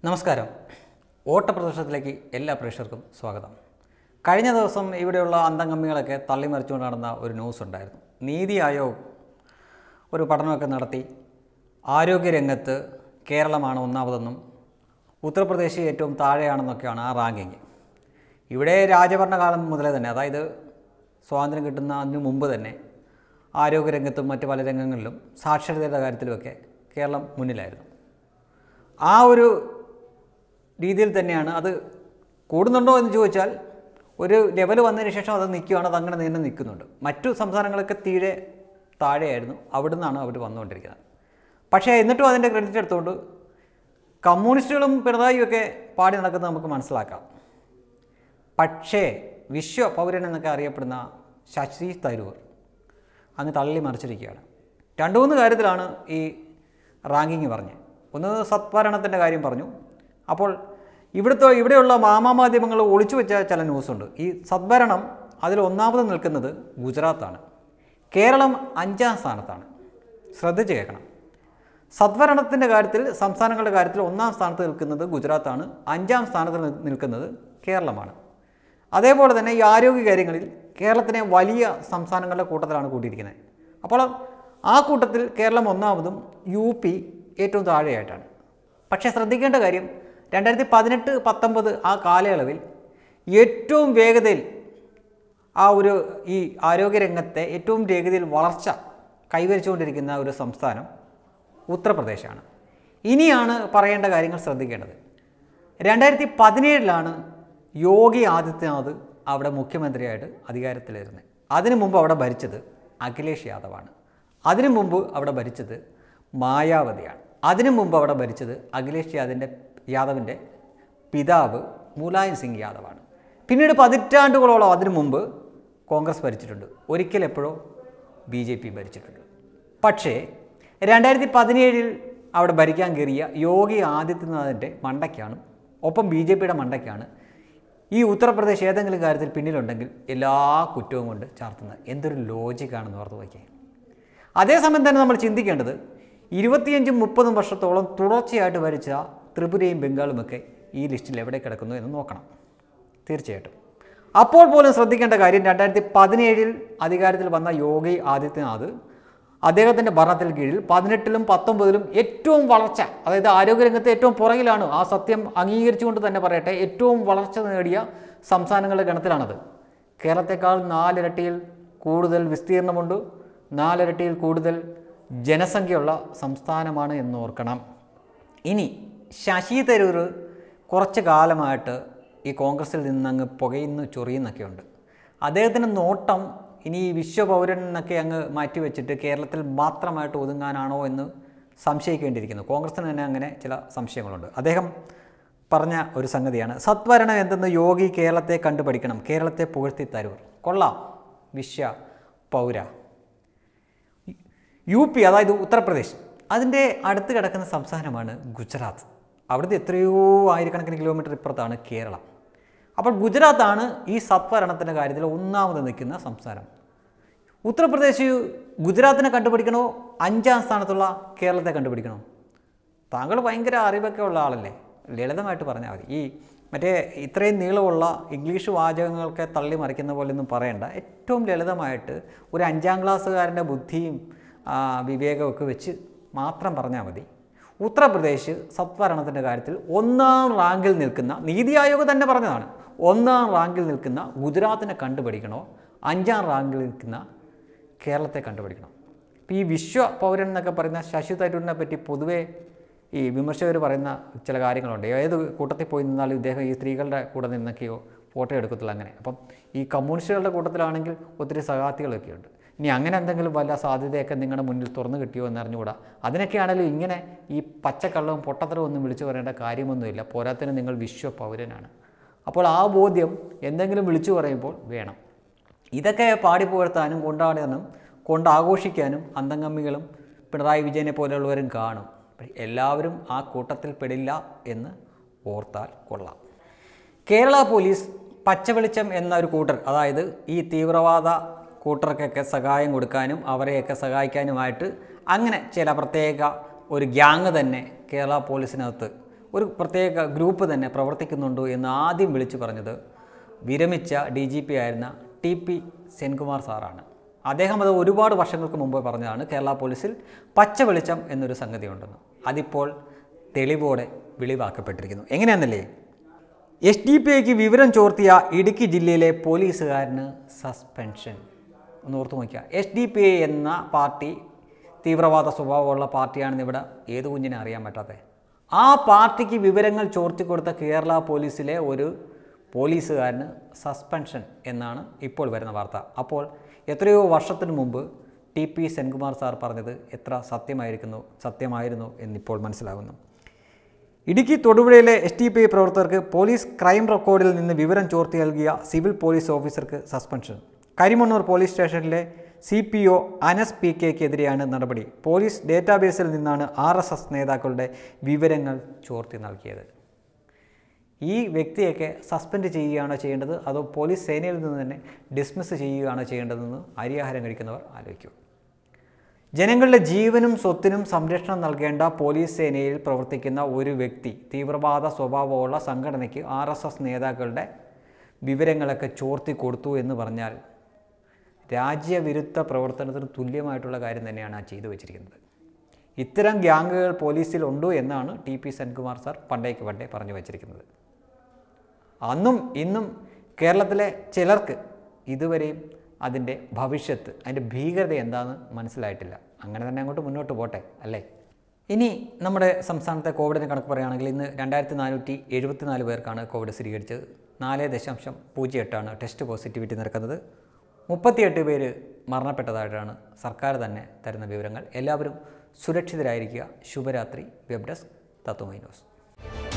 നമസ്കാരം ഓട്ടപ്രദർശനത്തിലേക്ക് എല്ലാ പ്രേക്ഷകർക്കും സ്വാഗതം കഴിഞ്ഞ ദിവസം ഇവിടെയുള്ള അന്തംഗമ്മികളൊക്കെ തള്ളിമറിച്ചുകൊണ്ട് നടന്ന ഒരു ന്യൂസ് ഉണ്ടായിരുന്നു നീതി ആയോഗ് ഒരു പഠനമൊക്കെ നടത്തി ആരോഗ്യരംഗത്ത് കേരളമാണ് ഒന്നാമതെന്നും ഉത്തർപ്രദേശ് ഏറ്റവും താഴെയാണെന്നൊക്കെയാണ് ആ റാങ്കിങ് ഇവിടെ രാജഭരണകാലം മുതലേ തന്നെ അതായത് സ്വാതന്ത്ര്യം കിട്ടുന്ന അതിനു മുമ്പ് തന്നെ ആരോഗ്യരംഗത്തും മറ്റ് പല രംഗങ്ങളിലും സാക്ഷരതയുടെ കാര്യത്തിലുമൊക്കെ കേരളം മുന്നിലായിരുന്നു ആ ഒരു രീതിയിൽ തന്നെയാണ് അത് കൂടുന്നുണ്ടോ എന്ന് ചോദിച്ചാൽ ഒരു ലെവൽ വന്നതിന് ശേഷം അത് നിൽക്കുകയാണ് അത് അങ്ങനെ നീണ്ടു നിൽക്കുന്നുണ്ട് മറ്റു സംസ്ഥാനങ്ങളൊക്കെ തീരെ താഴെയായിരുന്നു അവിടെ നിന്നാണ് അവർ വന്നുകൊണ്ടിരിക്കുന്നത് പക്ഷേ എന്നിട്ടും അതിൻ്റെ ക്രെഡിറ്റ് എടുത്തുകൊണ്ട് കമ്മ്യൂണിസ്റ്റുകളും പിണറായിയും ഒക്കെ പാടി നടക്കുന്നത് നമുക്ക് മനസ്സിലാക്കാം പക്ഷേ വിശ്വ പൗരൻ എന്നൊക്കെ അറിയപ്പെടുന്ന ശശി തരൂർ അങ്ങ് തള്ളി മറിച്ചിരിക്കുകയാണ് രണ്ട് മൂന്ന് കാര്യത്തിലാണ് ഈ റാങ്കിങ് പറഞ്ഞത് ഒന്ന് സത്ഭരണത്തിൻ്റെ കാര്യം പറഞ്ഞു അപ്പോൾ ഇവിടുത്തെ ഇവിടെയുള്ള മാമാമാധ്യമങ്ങൾ ഒളിച്ചു വെച്ച ചില ന്യൂസുണ്ട് ഈ സദ്ഭരണം അതിൽ ഒന്നാമത് നിൽക്കുന്നത് ഗുജറാത്താണ് കേരളം അഞ്ചാം സ്ഥാനത്താണ് ശ്രദ്ധിച്ച് കേൾക്കണം സദ്ഭരണത്തിൻ്റെ കാര്യത്തിൽ സംസ്ഥാനങ്ങളുടെ കാര്യത്തിൽ ഒന്നാം സ്ഥാനത്ത് നിൽക്കുന്നത് ഗുജറാത്താണ് അഞ്ചാം സ്ഥാനത്ത് നിൽ- നിൽക്കുന്നത് കേരളമാണ് അതേപോലെ തന്നെ ഈ ആരോഗ്യ കാര്യങ്ങളിൽ കേരളത്തിനെ വലിയ സംസ്ഥാനങ്ങളുടെ കൂട്ടത്തിലാണ് കൂട്ടിയിരിക്കുന്നത് അപ്പോൾ ആ കൂട്ടത്തിൽ കേരളം ഒന്നാമതും യു പി ഏറ്റവും താഴെയായിട്ടാണ് പക്ഷേ ശ്രദ്ധിക്കേണ്ട കാര്യം രണ്ടായിരത്തി പതിനെട്ട് പത്തൊമ്പത് ആ കാലയളവിൽ ഏറ്റവും വേഗതയിൽ ആ ഒരു ഈ ആരോഗ്യരംഗത്തെ ഏറ്റവും വേഗതയിൽ വളർച്ച കൈവരിച്ചുകൊണ്ടിരിക്കുന്ന ഒരു സംസ്ഥാനം ഉത്തർപ്രദേശാണ് ഇനിയാണ് പറയേണ്ട കാര്യങ്ങൾ ശ്രദ്ധിക്കേണ്ടത് രണ്ടായിരത്തി പതിനേഴിലാണ് യോഗി ആദിത്യനാഥ് അവിടെ മുഖ്യമന്ത്രിയായിട്ട് അധികാരത്തിലിരുന്നത് അതിനു മുമ്പ് അവിടെ ഭരിച്ചത് അഖിലേഷ് യാദവാണ് അതിനു മുമ്പ് അവിടെ ഭരിച്ചത് മായാവതിയാണ് അതിനു മുമ്പ് അവിടെ ഭരിച്ചത് അഖിലേഷ് യാദവിൻ്റെ യാദവിൻ്റെ പിതാവ് മുലായം സിംഗ് യാദവാണ് പിന്നീട് പതിറ്റാണ്ടുകളോളം അതിനു മുമ്പ് കോൺഗ്രസ് ഭരിച്ചിട്ടുണ്ട് ഒരിക്കൽ എപ്പോഴോ ബി ജെ പി ഭരിച്ചിട്ടുണ്ട് പക്ഷേ രണ്ടായിരത്തി പതിനേഴിൽ അവിടെ ഭരിക്കാൻ കയറിയ യോഗി ആദിത്യനാഥിൻ്റെ മണ്ടയ്ക്കാണ് ഒപ്പം ബി ജെ പിയുടെ മണ്ടയ്ക്കാണ് ഈ ഉത്തർപ്രദേശ് ഏതെങ്കിലും കാര്യത്തിൽ പിന്നിലുണ്ടെങ്കിൽ എല്ലാ കുറ്റവും കൊണ്ട് ചാർത്തുന്നത് എന്തൊരു ലോജിക്കാണെന്ന് ഓർത്ത് നോക്കിയേ അതേസമയം തന്നെ നമ്മൾ ചിന്തിക്കേണ്ടത് ഇരുപത്തിയഞ്ചും മുപ്പതും വർഷത്തോളം തുടർച്ചയായിട്ട് ഭരിച്ച ത്രിപുരയും ബംഗാളുമൊക്കെ ഈ ലിസ്റ്റിൽ എവിടെ കിടക്കുന്നു എന്ന് നോക്കണം തീർച്ചയായിട്ടും അപ്പോൾ പോലും ശ്രദ്ധിക്കേണ്ട കാര്യം രണ്ടായിരത്തി പതിനേഴിൽ അധികാരത്തിൽ വന്ന യോഗി ആദിത്യനാഥ് അദ്ദേഹത്തിൻ്റെ ഭരണത്തിൽ കീഴിൽ പതിനെട്ടിലും പത്തൊമ്പതിലും ഏറ്റവും വളർച്ച അതായത് ആരോഗ്യരംഗത്ത് ഏറ്റവും പുറകിലാണ് ആ സത്യം അംഗീകരിച്ചുകൊണ്ട് തന്നെ പറയട്ടെ ഏറ്റവും വളർച്ച നേടിയ സംസ്ഥാനങ്ങളുടെ ഗണത്തിലാണത് കേരളത്തെക്കാൾ നാലിരട്ടിയിൽ കൂടുതൽ വിസ്തീർണമുണ്ട് നാലിരട്ടിയിൽ കൂടുതൽ ജനസംഖ്യയുള്ള സംസ്ഥാനമാണ് എന്ന് ഓർക്കണം ഇനി ശശി തരൂർ കുറച്ച് കാലമായിട്ട് ഈ കോൺഗ്രസിൽ നിന്നങ്ങ് പുകയുന്നു ചൊറിയുന്നൊക്കെ ഉണ്ട് അദ്ദേഹത്തിൻ്റെ നോട്ടം ഇനി ഈ വിശ്വപൗരൻ എന്നൊക്കെ അങ്ങ് മാറ്റിവെച്ചിട്ട് കേരളത്തിൽ മാത്രമായിട്ട് ഒതുങ്ങാനാണോ എന്ന് സംശയിക്കേണ്ടിയിരിക്കുന്നു കോൺഗ്രസിന് തന്നെ അങ്ങനെ ചില സംശയങ്ങളുണ്ട് അദ്ദേഹം പറഞ്ഞ ഒരു സംഗതിയാണ് സത്വരണം എന്തെന്ന് യോഗി കേരളത്തെ കണ്ടുപഠിക്കണം കേരളത്തെ പുകഴ്ത്തി തരൂർ കൊള്ളാം വിശ്വ പൗര യു പി അതായത് ഉത്തർപ്രദേശ് അതിൻ്റെ അടുത്ത് കിടക്കുന്ന സംസ്ഥാനമാണ് ഗുജറാത്ത് അവിടുത്തെ എത്രയോ ആയിരക്കണക്കിന് കിലോമീറ്റർ ഇപ്പുറത്താണ് കേരളം അപ്പോൾ ഗുജറാത്താണ് ഈ സത്ഭരണത്തിൻ്റെ കാര്യത്തിൽ ഒന്നാമത് നിൽക്കുന്ന സംസ്ഥാനം ഉത്തർപ്രദേശ് ഗുജറാത്തിനെ കണ്ടുപിടിക്കണോ അഞ്ചാം സ്ഥാനത്തുള്ള കേരളത്തെ കണ്ടുപിടിക്കണോ താങ്കൾ ഭയങ്കര അറിവൊക്കെ ഉള്ള ആളല്ലേ ലളിതമായിട്ട് പറഞ്ഞാൽ മതി ഈ മറ്റേ ഇത്രയും നീളമുള്ള ഇംഗ്ലീഷ് വാചകങ്ങളൊക്കെ തള്ളി മറിക്കുന്ന പോലെ ഒന്നും പറയണ്ട ഏറ്റവും ലളിതമായിട്ട് ഒരു അഞ്ചാം ക്ലാസ്സുകാരൻ്റെ ബുദ്ധിയും ആ, വിവേകമൊക്കെ വെച്ച് മാത്രം പറഞ്ഞാൽ മതി ഉത്തർപ്രദേശ് സത്ഭരണത്തിൻ്റെ കാര്യത്തിൽ ഒന്നാം റാങ്കിൽ നിൽക്കുന്ന നീതി ആയോഗ് തന്നെ പറഞ്ഞതാണ് ഒന്നാം റാങ്കിൽ നിൽക്കുന്ന ഗുജറാത്തിനെ കണ്ടുപിടിക്കണോ അഞ്ചാം റാങ്കിൽ നിൽക്കുന്ന കേരളത്തെ കണ്ടുപിടിക്കണം ഇപ്പോൾ ഈ വിശ്വ പൗരൻ എന്നൊക്കെ പറയുന്ന ശശി തരൂരിനെ പറ്റി പൊതുവേ ഈ വിമർശകർ പറയുന്ന ചില കാര്യങ്ങളുണ്ട് ഏത് കൂട്ടത്തിൽ പോയി നിന്നാലും ഇദ്ദേഹം ഈ സ്ത്രീകളുടെ കൂടെ നിന്നൊക്കെയോ ഫോട്ടോ എടുക്കത്തില്ല അങ്ങനെ അപ്പം ഈ കമ്മ്യൂണിസ്റ്റുകളുടെ കൂട്ടത്തിലാണെങ്കിൽ ഒത്തിരി സഹാത്തികളൊക്കെ ഉണ്ട് ഇനി അങ്ങനെ എന്തെങ്കിലും വല്ല സാധ്യതയൊക്കെ നിങ്ങളുടെ മുന്നിൽ തുറന്നു കിട്ടിയോ എന്ന് അറിഞ്ഞുകൂടാ അതിനൊക്കെയാണെങ്കിലും ഇങ്ങനെ ഈ പച്ചക്കള്ളവും പൊട്ടത്തരവും ഒന്നും വിളിച്ചു പറയേണ്ട കാര്യമൊന്നുമില്ല പോരാത്തിന് നിങ്ങൾ വിശ്വ പൗരനാണ് അപ്പോൾ ആ ബോധ്യം എന്തെങ്കിലും വിളിച്ചു പറയുമ്പോൾ വേണം ഇതൊക്കെ പാടിപ്പുകഴ്ത്താനും കൊണ്ടാടാനും കൊണ്ടാഘോഷിക്കാനും അന്തംഗമ്മികളും പിണറായി വിജയനെ പോലെയുള്ളവരും കാണും പക്ഷേ എല്ലാവരും ആ കൂട്ടത്തിൽ പെടില്ല എന്ന് ഓർത്താൽ കൊള്ളാം കേരള പോലീസ് പച്ചവെളിച്ചം എന്ന ഒരു കൂട്ടർ അതായത് ഈ തീവ്രവാദ കൂട്ടർക്കൊക്കെ സഹായം കൊടുക്കാനും അവരെയൊക്കെ സഹായിക്കാനുമായിട്ട് അങ്ങനെ ചില പ്രത്യേക ഒരു ഗ്യാങ് തന്നെ കേരള പോലീസിനകത്ത് ഒരു പ്രത്യേക ഗ്രൂപ്പ് തന്നെ പ്രവർത്തിക്കുന്നുണ്ടോ എന്ന് ആദ്യം വിളിച്ചു പറഞ്ഞത് വിരമിച്ച ഡി ജി പി ആയിരുന്ന ടി പി സെൻകുമാർ സാറാണ് അദ്ദേഹം അത് ഒരുപാട് വർഷങ്ങൾക്ക് മുമ്പ് പറഞ്ഞതാണ് കേരള പോലീസിൽ പച്ച വെളിച്ചം എന്നൊരു സംഗതി ഉണ്ടെന്ന് അതിപ്പോൾ തെളിവോടെ വെളിവാക്കപ്പെട്ടിരിക്കുന്നു എങ്ങനെയാണെന്നല്ലേ എസ് ഡി പി ഐക്ക് വിവരം ചോർത്തിയ ഇടുക്കി ജില്ലയിലെ പോലീസുകാരന് സസ്പെൻഷൻ ഒന്ന് ഓർത്ത് നോക്കുക എസ് ഡി പി ഐ എന്ന പാർട്ടി തീവ്രവാദ സ്വഭാവമുള്ള പാർട്ടിയാണെന്ന് ഇവിടെ ഏത് കുഞ്ഞിനെ അറിയാൻ പറ്റാത്തത് ആ പാർട്ടിക്ക് വിവരങ്ങൾ ചോർത്തി കൊടുത്ത കേരള പോലീസിലെ ഒരു പോലീസുകാരന് സസ്പെൻഷൻ എന്നാണ് ഇപ്പോൾ വരുന്ന വാർത്ത അപ്പോൾ എത്രയോ വർഷത്തിന് മുമ്പ് ടി പി സെൻകുമാർ സാർ പറഞ്ഞത് എത്ര സത്യമായിരിക്കുന്നു സത്യമായിരുന്നു എന്നിപ്പോൾ മനസ്സിലാകുന്നു ഇടുക്കി തൊടുപുഴയിലെ എസ് ടി പി ഐ പ്രവർത്തകർക്ക് പോലീസ് ക്രൈം റെക്കോർഡിൽ നിന്ന് വിവരം ചോർത്തി നൽകിയ സിവിൽ പോലീസ് ഓഫീസർക്ക് സസ്പെൻഷൻ കരിമണ്ണൂർ പോലീസ് സ്റ്റേഷനിലെ C P O Anas P കെക്കെതിരെയാണ് നടപടി പോലീസ് ഡേറ്റാബേസിൽ നിന്നാണ് ആർ എസ് എസ് നേതാക്കളുടെ വിവരങ്ങൾ ചോർത്തി നൽകിയത് ഈ വ്യക്തിയൊക്കെ സസ്പെൻഡ് ചെയ്യുകയാണോ ചെയ്യേണ്ടത് അതോ പോലീസ് സേനയിൽ നിന്ന് തന്നെ ഡിസ്മിസ് ചെയ്യുകയാണോ ചെയ്യേണ്ടതെന്ന് അരിയാഹാരം കഴിക്കുന്നവർ ആലോചിക്കൂ ജനങ്ങളുടെ ജീവനും സ്വത്തിനും സംരക്ഷണം നൽകേണ്ട പോലീസ് സേനയിൽ പ്രവർത്തിക്കുന്ന ഒരു വ്യക്തി തീവ്രവാദ സ്വഭാവമുള്ള സംഘടനയ്ക്ക് ആർ എസ് എസ് നേതാക്കളുടെ വിവരങ്ങളൊക്കെ ചോർത്തി കൊടുത്തു എന്ന് പറഞ്ഞാൽ രാജ്യവിരുദ്ധ പ്രവർത്തനത്തിന് തുല്യമായിട്ടുള്ള കാര്യം തന്നെയാണ് ആ ചെയ്തു വച്ചിരിക്കുന്നത് ഇത്തരം ഗ്യാങ്ങുകൾ പോലീസിൽ ഉണ്ടോ എന്നാണ് ടി പി സെൻകുമാർ സാർ പണ്ടേക്ക് പണ്ടേ പറഞ്ഞു വച്ചിരിക്കുന്നത് അന്നും ഇന്നും കേരളത്തിലെ ചിലർക്ക് ഇതുവരെയും അതിൻ്റെ ഭവിഷ്യത്ത് അതിൻ്റെ ഭീകരത എന്താണെന്ന് മനസ്സിലായിട്ടില്ല അങ്ങനെ തന്നെ അങ്ങോട്ട് മുന്നോട്ട് പോട്ടെ അല്ലേ ഇനി നമ്മുടെ സംസ്ഥാനത്തെ കോവിഡിനെ കണക്ക് പറയുകയാണെങ്കിൽ ഇന്ന് രണ്ടായിരത്തി നാനൂറ്റി എഴുപത്തിനാല് പേർക്കാണ് കോവിഡ് സ്ഥിരീകരിച്ചത് നാല് ദശാംശം പൂജ്യം എട്ടാണ് ടെസ്റ്റ് പോസിറ്റിവിറ്റി നിരക്കുന്നത് മുപ്പത്തിയെട്ട് പേര് മരണപ്പെട്ടതായിട്ടാണ് സർക്കാർ തന്നെ തരുന്ന വിവരങ്ങൾ എല്ലാവരും സുരക്ഷിതരായിരിക്കുക ശുഭരാത്രി വെബ് ഡെസ്ക് തത്വമൈ ന്യൂസ്